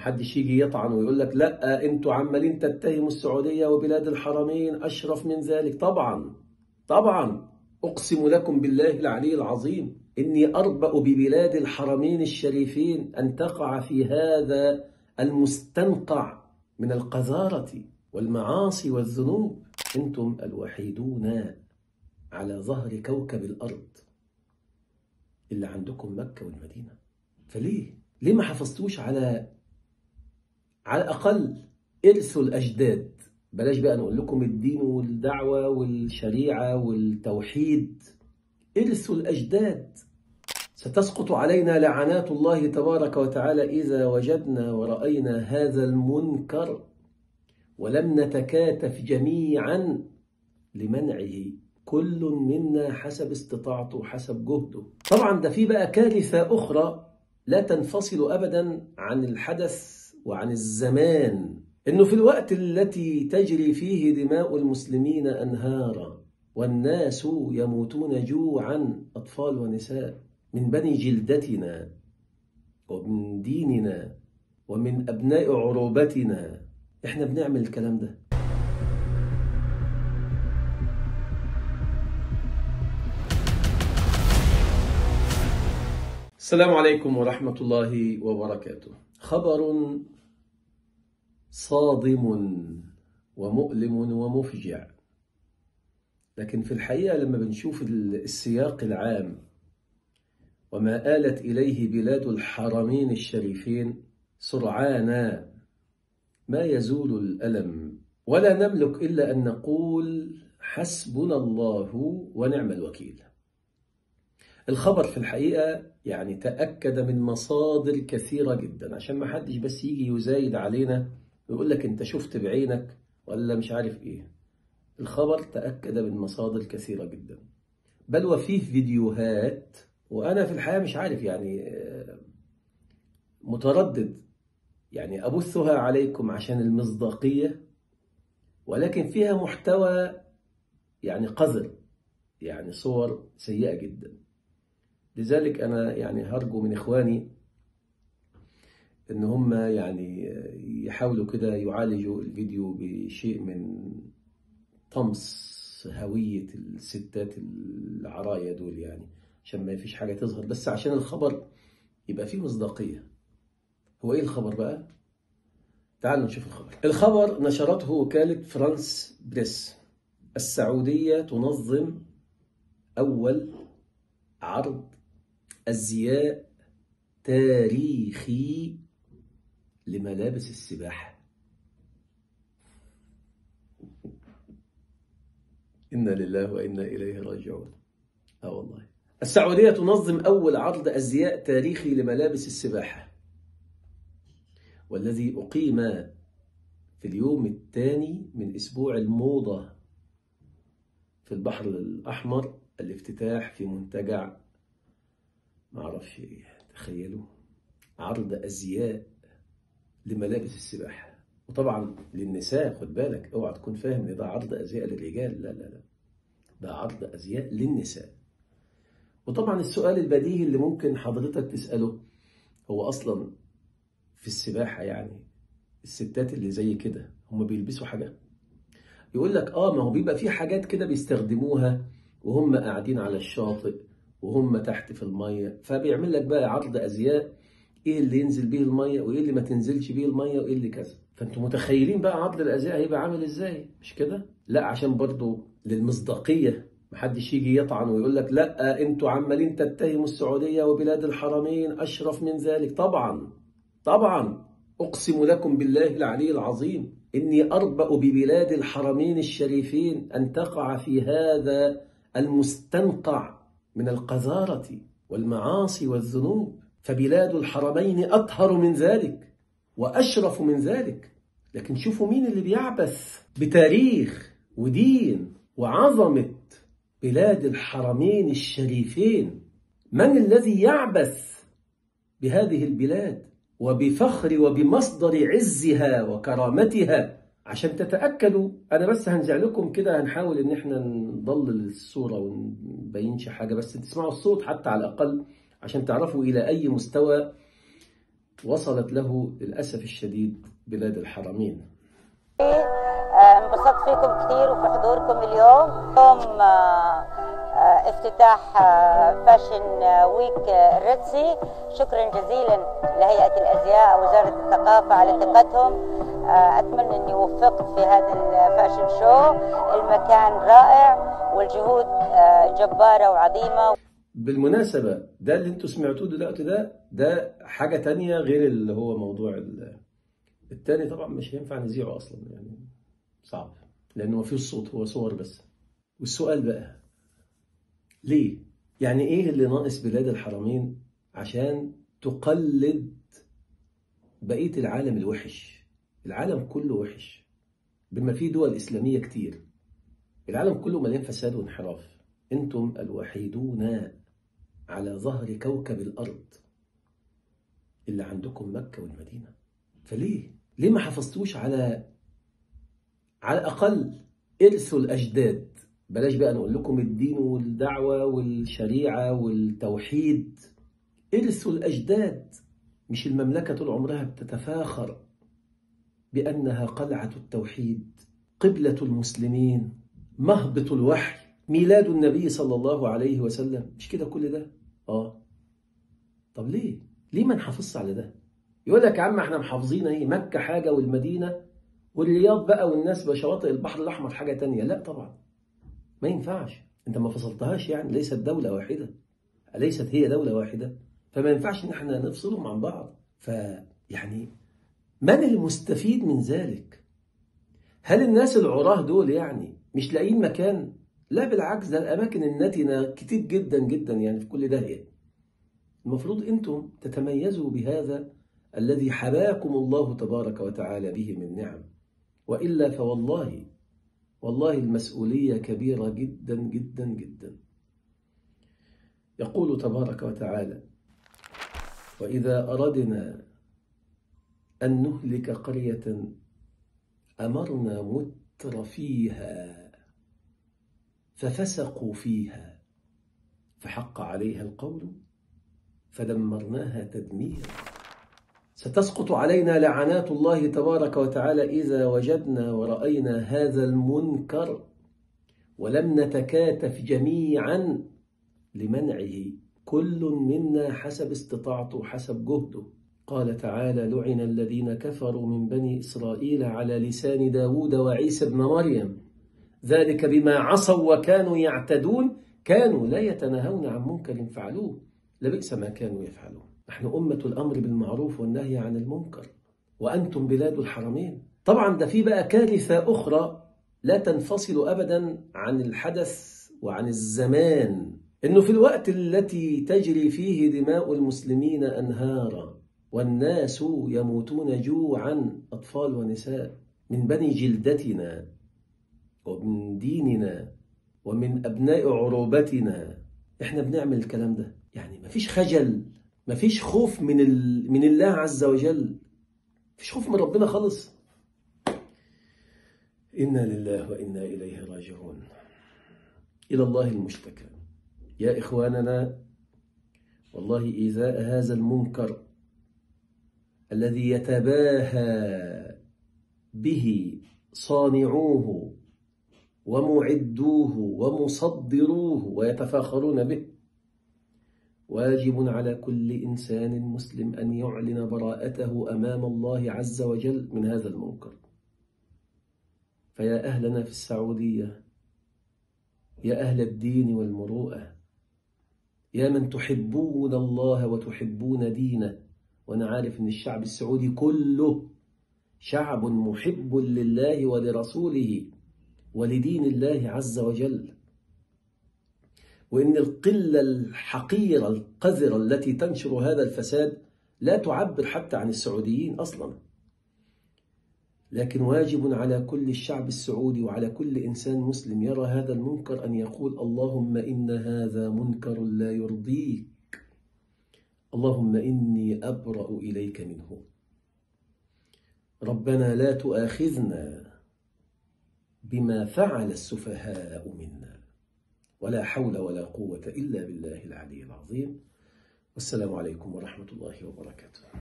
محدش يجي يطعن ويقول لك لا انتوا عمالين تتهموا السعوديه وبلاد الحرمين اشرف من ذلك طبعا طبعا اقسم لكم بالله العلي العظيم اني اربأ ببلاد الحرمين الشريفين ان تقع في هذا المستنقع من القذاره والمعاصي والذنوب انتم الوحيدون على ظهر كوكب الارض اللي عندكم مكه والمدينه فليه ليه ما حافظتوش على على الأقل إرث الأجداد بلاش بقى نقول لكم الدين والدعوة والشريعة والتوحيد إرث الأجداد ستسقط علينا لعنات الله تبارك وتعالى إذا وجدنا ورأينا هذا المنكر ولم نتكاتف جميعا لمنعه كل منا حسب استطاعته حسب جهده طبعا ده في بقى كارثة أخرى لا تنفصل أبدا عن الحدث وعن الزمان انه في الوقت التي تجري فيه دماء المسلمين انهارا والناس يموتون جوعا اطفال ونساء من بني جلدتنا ومن ديننا ومن ابناء عروبتنا احنا بنعمل الكلام ده السلام عليكم ورحمه الله وبركاته خبر صادم ومؤلم ومفجع لكن في الحقيقة لما بنشوف السياق العام وما آلت إليه بلاد الحرمين الشريفين سرعان ما يزول الألم ولا نملك إلا أن نقول حسبنا الله ونعم الوكيل الخبر في الحقيقة يعني تأكد من مصادر كثيرة جدا عشان ما حدش بس يجي يزايد علينا ويقول لك انت شفت بعينك ولا مش عارف ايه الخبر تأكد من مصادر كثيرة جدا بل وفيه فيديوهات وأنا في الحقيقة مش عارف يعني متردد يعني أبثها عليكم عشان المصداقية ولكن فيها محتوى يعني قذر يعني صور سيئة جدا لذلك أنا يعني هرجو من إخواني ان هم يعني يحاولوا كده يعالجوا الفيديو بشيء من طمس هوية الستات العرايا دول يعني عشان ما فيش حاجة تظهر بس عشان الخبر يبقى فيه مصداقية هو ايه الخبر بقى؟ تعالوا نشوف الخبر الخبر نشرته وكالة فرانس بريس السعودية تنظم أول عرض أزياء تاريخي لملابس السباحة إنا لله وإنا إليه راجعون آه والله السعودية تنظم أول عرض أزياء تاريخي لملابس السباحة والذي أقيم في اليوم الثاني من أسبوع الموضة في البحر الأحمر الافتتاح في منتجع معرفش إيه تخيلوا عرض أزياء لملابس السباحة وطبعا للنساء خد بالك اوعى تكون فاهم ان ده عرض ازياء للرجال لا لا لا ده عرض ازياء للنساء وطبعا السؤال البديهي اللي ممكن حضرتك تسأله هو اصلا في السباحة يعني الستات اللي زي كده هم بيلبسوا حاجة يقول لك اه ما هو بيبقى في حاجات كده بيستخدموها وهم قاعدين على الشاطئ وهم تحت في المية فبيعمل لك بقى عرض ازياء ايه اللي ينزل بيه الميه وايه اللي ما تنزلش بيه الميه وايه اللي كذا فانتوا متخيلين بقى عرض الازياء هيبقى عامل ازاي مش كده لا عشان برضو للمصداقيه محدش يجي يطعن ويقول لك لا انتوا عمالين تتهموا السعوديه وبلاد الحرمين اشرف من ذلك طبعا طبعا اقسم لكم بالله العلي العظيم اني اربأ ببلاد الحرمين الشريفين ان تقع في هذا المستنقع من القذاره والمعاصي والذنوب فبلاد الحرمين أطهر من ذلك وأشرف من ذلك لكن شوفوا مين اللي بيعبث بتاريخ ودين وعظمة بلاد الحرمين الشريفين من الذي يعبث بهذه البلاد وبفخر وبمصدر عزها وكرامتها عشان تتأكدوا أنا بس هنزع لكم كده هنحاول إن احنا نضلل الصورة ونبينش حاجة بس تسمعوا الصوت حتى على الأقل عشان تعرفوا إلى أي مستوى وصلت له للأسف الشديد بلاد الحرمين آه، انبسطت فيكم كثير وفي حضوركم اليوم يوم آه، آه، افتتاح آه، فاشن آه، ويك آه، الريدسي شكرا جزيلا لهيئة الأزياء وزارة الثقافة على ثقتهم آه، أتمنى أني وفقت في هذا الفاشن شو المكان رائع والجهود آه، جبارة وعظيمة بالمناسبة ده اللي انتوا سمعتوه دلوقتي ده ده حاجة تانية غير اللي هو موضوع ال- التاني طبعا مش هينفع نذيعه أصلا يعني صعب لأنه ما فيش صوت هو صور بس والسؤال بقى ليه؟ يعني إيه اللي ناقص بلاد الحرمين عشان تقلد بقية العالم الوحش العالم كله وحش بما فيه دول إسلامية كتير العالم كله مليان فساد وانحراف انتم الوحيدون على ظهر كوكب الارض اللي عندكم مكه والمدينه فليه ليه ما حافظتوش على على الاقل ارثوا الاجداد بلاش بقى نقول لكم الدين والدعوه والشريعه والتوحيد ارثوا الاجداد مش المملكه طول عمرها بتتفاخر بانها قلعه التوحيد قبله المسلمين مهبط الوحي ميلاد النبي صلى الله عليه وسلم مش كده كل ده اه طب ليه ليه ما نحافظش على ده يقول لك يا عم احنا محافظين ايه مكة حاجة والمدينة والرياض بقى والناس بشواطئ البحر الأحمر حاجة تانية لا طبعا ما ينفعش انت ما فصلتهاش يعني ليست دولة واحدة أليست هي دولة واحدة فما ينفعش ان احنا نفصلهم عن بعض فيعني من المستفيد من ذلك هل الناس العراه دول يعني مش لاقيين مكان لا بالعكس ده الأماكن النتنة كتير جدا جدا يعني في كل داهية المفروض أنتم تتميزوا بهذا الذي حباكم الله تبارك وتعالى به من نعم وإلا فوالله والله المسؤولية كبيرة جدا جدا جدا يقول تبارك وتعالى وإذا أردنا أن نهلك قرية أمرنا متر فيها ففسقوا فيها فحق عليها القول فدمرناها تدميرا ستسقط علينا لعنات الله تبارك وتعالى إذا وجدنا ورأينا هذا المنكر ولم نتكاتف جميعا لمنعه كل منا حسب استطاعته حسب جهده قال تعالى لعن الذين كفروا من بني إسرائيل على لسان داود وعيسى بن مريم ذلك بما عصوا وكانوا يعتدون كانوا لا يتناهون عن منكر فعلوه لبئس ما كانوا يفعلون نحن أمة الأمر بالمعروف والنهي عن المنكر وأنتم بلاد الحرمين طبعا ده في بقى كارثة أخرى لا تنفصل أبدا عن الحدث وعن الزمان إنه في الوقت التي تجري فيه دماء المسلمين أنهارا والناس يموتون جوعا أطفال ونساء من بني جلدتنا ومن ديننا ومن أبناء عروبتنا إحنا بنعمل الكلام ده يعني مفيش خجل مفيش خوف من ال... من الله عز وجل مفيش خوف من ربنا خالص إنا لله وإنا إليه راجعون إلى الله المشتكى يا إخواننا والله إزاء هذا المنكر الذي يتباهى به صانعوه ومعدوه ومصدروه ويتفاخرون به واجب على كل إنسان مسلم أن يعلن براءته أمام الله عز وجل من هذا المنكر فيا أهلنا في السعودية يا أهل الدين والمروءة يا من تحبون الله وتحبون دينه وأنا عارف أن الشعب السعودي كله شعب محب لله ولرسوله ولدين الله عز وجل وإن القلة الحقيرة القذرة التي تنشر هذا الفساد لا تعبر حتى عن السعوديين أصلا لكن واجب على كل الشعب السعودي وعلى كل إنسان مسلم يرى هذا المنكر أن يقول اللهم إن هذا منكر لا يرضيك اللهم إني أبرأ إليك منه ربنا لا تؤاخذنا بما فعل السفهاء منا ولا حول ولا قوة إلا بالله العلي العظيم والسلام عليكم ورحمة الله وبركاته